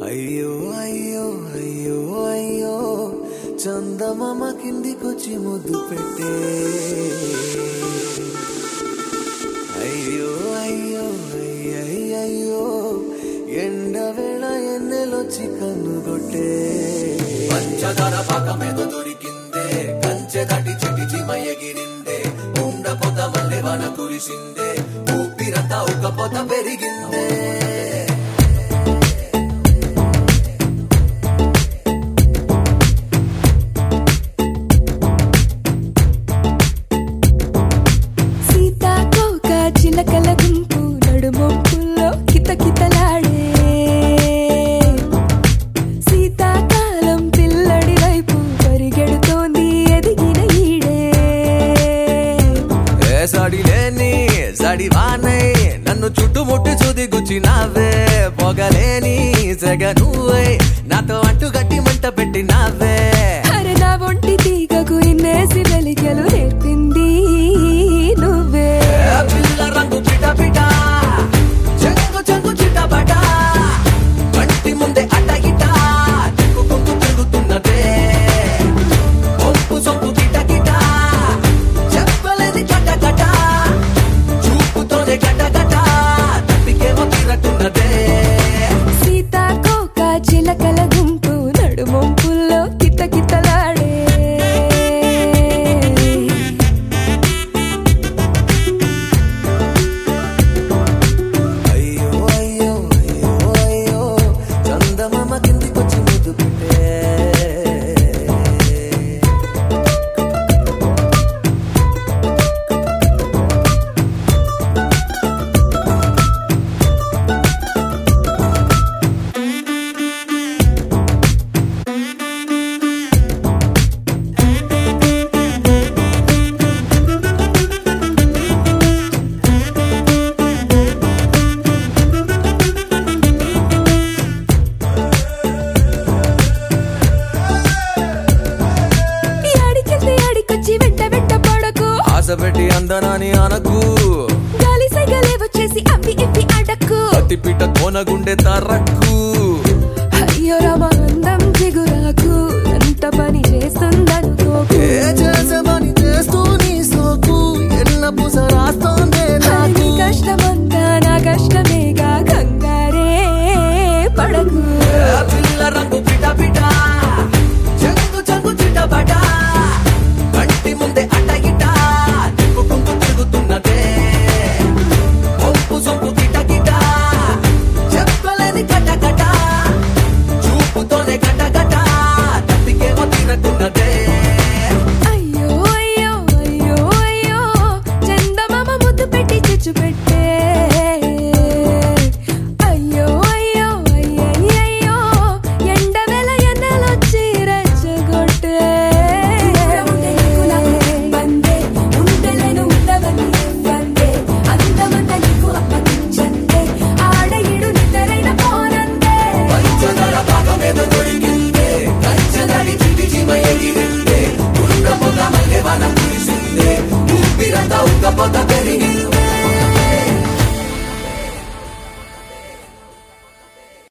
అయ్యో అయ్యో అయ్యో అయ్యో చందమామ కిందికొచ్చి ముద్దు పెట్టే అయ్యో అయ్యో అయ్యయ్యో ఎండ వేళ ఎన్నెలొచ్చి కన్నుగొట్టే పంచదార పాకమేదో దొరికిందే కంచె దాటి చెటి చిమయ ఎగిరిందే ఉండ పొద మల్లె వన కురిసిందే ఊపిరంతా ఒక పొద పెరిగిందే సీతాకోక చిలకల గుంపు నడుమొంపుల్లో కితకితలాడే శీతాకాలం పిల్లడి వైపు పరిగెడుతోంది ఎదిగిన ఈడే ఏ సడి లేని సడి వానై నన్ను చుట్టుముట్టి చూది గుచ్చినావే పొగలేని సెగ నువ్వై నాతో అంటు గట్టి మంట పెట్టినావే అరే నా ఒంటి తీగకు ఇన్నేసి వెలిగలు నేర్పింది నువ్వే ఏ పిల్ల రంగు పిట పిట చెంగు చెంగు చిటపట కంటి ముందే అట ఇట తిరుగుకుంటూ తిరుగుతున్నదే ఒప్పు సొప్పు కిట కిట చెప్పలేని కట కట చూపుతోనే గట గట తప్పికేమో తిరట్టున్నదే సీతాకోక చిలకల గుంపు నడుమొంపుల్లో కితకితలాడే అయ్యో అయ్యో అయ్యో అయ్యో చందమామ కిందికొచ్చి ముద్దు పెట్టే ఈ ఆడికెళ్తే ఆడికొచ్చి వెంట వెంట పడకు ఆశ పెట్టి అందనాని అనకు గాలి సైగలే వచ్చేసి అవి ఇవి అడక్కు అతి పిట తోనగుండె తరక్కు అయ్యో రామ అందం చిగురాకు ఎంత పని చేస్తుందనుకోకు ఏ చేసమని చేస్తూ నీ సోకు ఎల్ల పూస రాస్తోందే అది నాకు నీ కష్టమంతా నా కష్టమేగా కంగారే పడకు ఏ పిల్ల రంగు పిట పిట